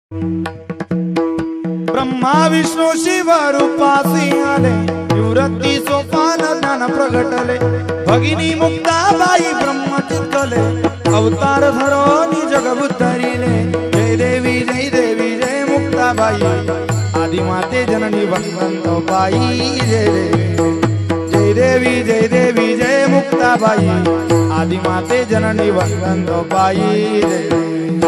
ब्रह्मा विष्णू शिव रूपासी आले निवृत्ती सोपान ज्ञान प्रगटले भगिनी मुक्ताबाई ब्रह्म चित्तले अवतार धरोनी जगबुद्धरिले जय देवी जय देवी जय मुक्ताबाई आदिमाते जननी वनवंत बाई जय देवी जय देवी जय देवी जय मुक्ताबाई आदिमाते जननी वनवंत बाई जय देवी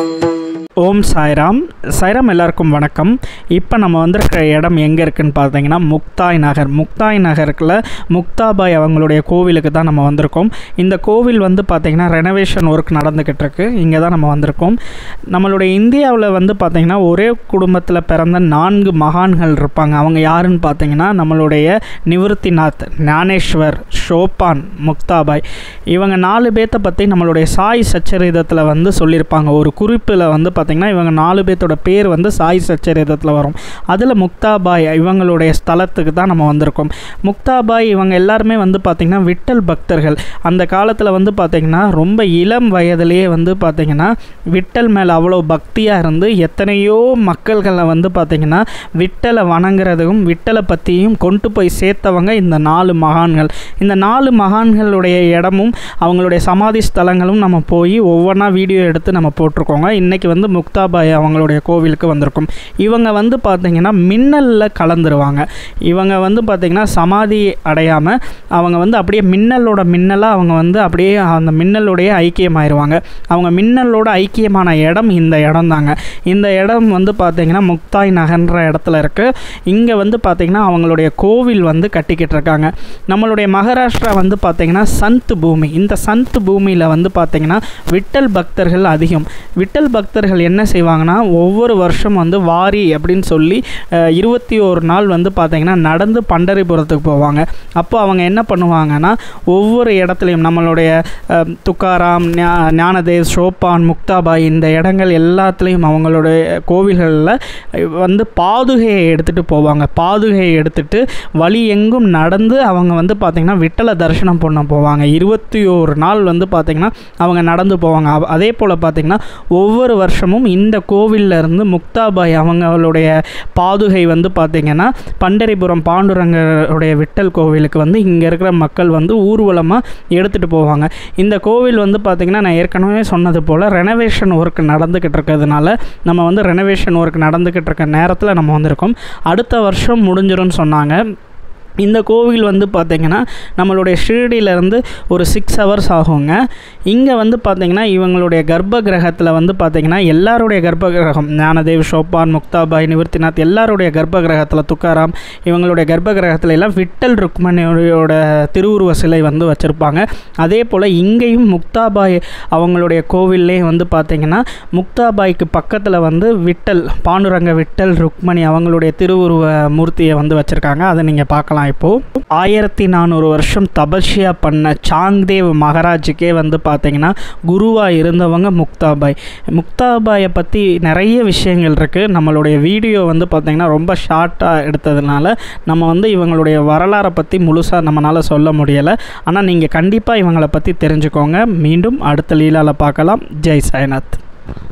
ஓம் சாய்ராம் சாய்ராம் எல்லாருக்கும் வணக்கம் இப்போ நம்ம வந்திருக்கிற இடம் எங்கே இருக்குன்னு பார்த்தீங்கன்னா முக்தாய் நகர் முக்தாய் நகருக்குள்ள முக்தாபாய் அவங்களுடைய கோவிலுக்கு தான் நம்ம வந்திருக்கோம் இந்த கோவில் வந்து பார்த்திங்கன்னா ரெனோவேஷன் ஒர்க் நடந்துக்கிட்டு இருக்கு இங்கே தான் நம்ம வந்திருக்கோம் நம்மளுடைய இந்தியாவில் வந்து பார்த்திங்கன்னா ஒரே குடும்பத்தில் பிறந்த நான்கு மகான்கள் இருப்பாங்க அவங்க யாருன்னு பார்த்தீங்கன்னா நம்மளுடைய நிவர்த்திநாத் ஞானேஸ்வர் ஷோபான் முக்தாபாய் இவங்க நாலு பேர்த்த பற்றி நம்மளுடைய சாய் சச்சரிதத்தில் வந்து சொல்லியிருப்பாங்க ஒரு குறிப்பில் வந்து பார்த்திங்கன்னா இவங்க நாலு பேர்த்தோட பேர் வந்து சாய் சச்சரிதத்தில் வரும் அதில் முக்தாபாய் இவங்களுடைய ஸ்தலத்துக்கு தான் நம்ம வந்திருக்கோம் முக்தாபாய் இவங்க எல்லாருமே வந்து பார்த்திங்கன்னா விட்டல் பக்தர்கள் அந்த காலத்தில் வந்து பார்த்திங்கன்னா ரொம்ப இளம் வயதிலேயே வந்து பார்த்திங்கன்னா விட்டல் மேலே அவ்வளோ பக்தியாக இருந்து எத்தனையோ மக்கள்களை வந்து பார்த்திங்கன்னா விட்டலை வணங்குறதுக்கும் விட்டலை பற்றியும் கொண்டு போய் சேர்த்தவங்க இந்த நாலு மகான்கள் இந்த நாலு மகான்களுடைய இடமும் அவங்களுடைய சமாதி ஸ்தலங்களும் நம்ம போய் ஒவ்வொன்றா வீடியோ எடுத்து நம்ம போட்டிருக்கோங்க இன்றைக்கி வந்து முக்தாபாய் அவங்களுடைய கோவிலுக்கு வந்திருக்கும் இவங்க வந்து பார்த்திங்கன்னா மின்னலில் கலந்துருவாங்க இவங்க வந்து பார்த்திங்கன்னா சமாதி அடையாமல் அவங்க வந்து அப்படியே மின்னலோட மின்னலாக அவங்க வந்து அப்படியே அந்த மின்னலோடைய ஐக்கியமாயிருவாங்க அவங்க மின்னலோட ஐக்கியமான இடம் இந்த இடம் தாங்க இந்த இடம் வந்து பார்த்திங்கன்னா முக்தாய் நகர்ன்ற இடத்துல இருக்குது இங்கே வந்து பார்த்திங்கன்னா அவங்களுடைய கோவில் வந்து கட்டிக்கிட்டு இருக்காங்க நம்மளுடைய மகாராஷ்டிரா வந்து பார்த்திங்கன்னா சந்த் பூமி இந்த சந்த் பூமியில் வந்து பார்த்திங்கன்னா விட்டல் பக்தர்கள் அதிகம் விட்டல் பக்தர்கள் என்ன செய்வாங்கன்னா ஒவ்வொரு வருஷம் வந்து வாரி அப்படின்னு சொல்லி அஹ், இருபத்தி ஒரு நாள் வந்து பார்த்திங்கன்னா நடந்து பண்டரிபுரத்துக்கு போவாங்க அப்போ அவங்க என்ன பண்ணுவாங்கன்னா ஒவ்வொரு இடத்துலையும் நம்மளுடைய அஹ், துக்காராம் ஞா- ஞானதேவ் ஷோபான் முக்தாபாய் இந்த இடங்கள் எல்லாத்துலேயும் அவங்களுடைய கோவில்களில் வந்து பாதுகையை எடுத்துகிட்டு போவாங்க பாதுகையை எடுத்துகிட்டு வழி எங்கும் நடந்து அவங்க வந்து பார்த்திங்கன்னா விட்டலை தரிசனம் பண்ண போவாங்க இருபத்தி ஒரு நாள் வந்து பார்த்திங்கன்னா அவங்க நடந்து போவாங்க அவ- அதே போல் பார்த்திங்கன்னா ஒவ்வொரு வருஷமும் இந்த கோவில்ல இருந்து முக்தாபாய் அவங்களுடைய பாதுகை வந்து பார்த்திங்கன்னா பண்டரிபுரம் பாண்டுரங்கருடைய விட்டல் கோவிலுக்கு வந்து இங்கே இருக்கிற மக்கள் வந்து ஊர்வலமாக எடுத்துகிட்டு போவாங்க இந்த கோவில் வந்து பார்த்திங்கன்னா நான் ஏற்கனவே சொன்னது போல் ரெனோவேஷன் ஒர்க் நடந்துக்கிட்டு இருக்கிறதுனால நம்ம வந்து ரெனோவேஷன் ஒர்க் நடந்துக்கிட்டு இருக்க நேரத்தில் நம்ம வந்திருக்கோம் அடுத்த வருஷம் முடிஞ்சிரும்னு சொன்னாங்க இந்த கோவில் வந்து பார்த்திங்கன்னா நம்மளுடைய ஷிரடியிலேருந்து ஒரு சிக்ஸ் ஹவர்ஸ் ஆகுங்க இங்கே வந்து பார்த்திங்கன்னா இவங்களுடைய கர்ப்ப கிரகத்தில் வந்து பார்த்திங்கன்னா எல்லாருடைய கர்ப்ப கிரகம் ஞானதேவ் ஷோபான் முக்தாபாய் நிவர்த்திநாத் எல்லாருடைய கர்ப்ப கிரகத்தில் துக்காராம் இவங்களுடைய கர்ப்ப கிரகத்துல எல்லாம் விட்டல் ருக்மணியோட திருவுருவ சிலை வந்து வச்சுருப்பாங்க அதே போல் இங்கேயும் முக்தாபாய் அவங்களுடைய கோவில்லே வந்து பார்த்திங்கன்னா முக்தாபாய்க்கு பக்கத்தில் வந்து விட்டல் பாண்டுரங்க விட்டல் ருக்மணி அவங்களுடைய திருவுருவ மூர்த்தியை வந்து வச்சுருக்காங்க அதை நீங்கள் பார்க்கலாம் இப்போது ஆயிரத்தி நானூறு வருஷம் தபஸ்யா பண்ண சாங்தேவ் மகாராஜுக்கே வந்து பார்த்திங்கன்னா குருவாக இருந்தவங்க முக்தாபாய் முக்தாபாயை பற்றி நிறைய விஷயங்கள் இருக்குது நம்மளுடைய வீடியோ வந்து பார்த்திங்கன்னா ரொம்ப ஷார்ட்டாக எடுத்ததுனால நம்ம வந்து இவங்களுடைய வரலாறை பற்றி முழுசாக நம்மளால் சொல்ல முடியலை ஆனால் நீங்கள் கண்டிப்பாக இவங்களை பற்றி தெரிஞ்சுக்கோங்க மீண்டும் அடுத்த லீலாவில் பார்க்கலாம் ஜெய் சாய்நாத்